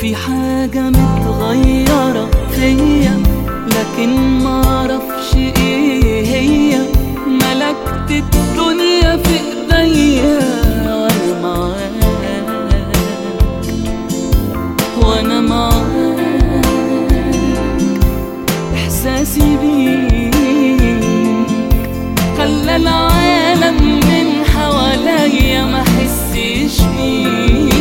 في حاجة متغيرة فيا لكن معرفش ايه هي ملكت الدنيا في ايديا وانا معاك وانا معاك احساسي بيك خلى العالم من حواليا ما حسش بيه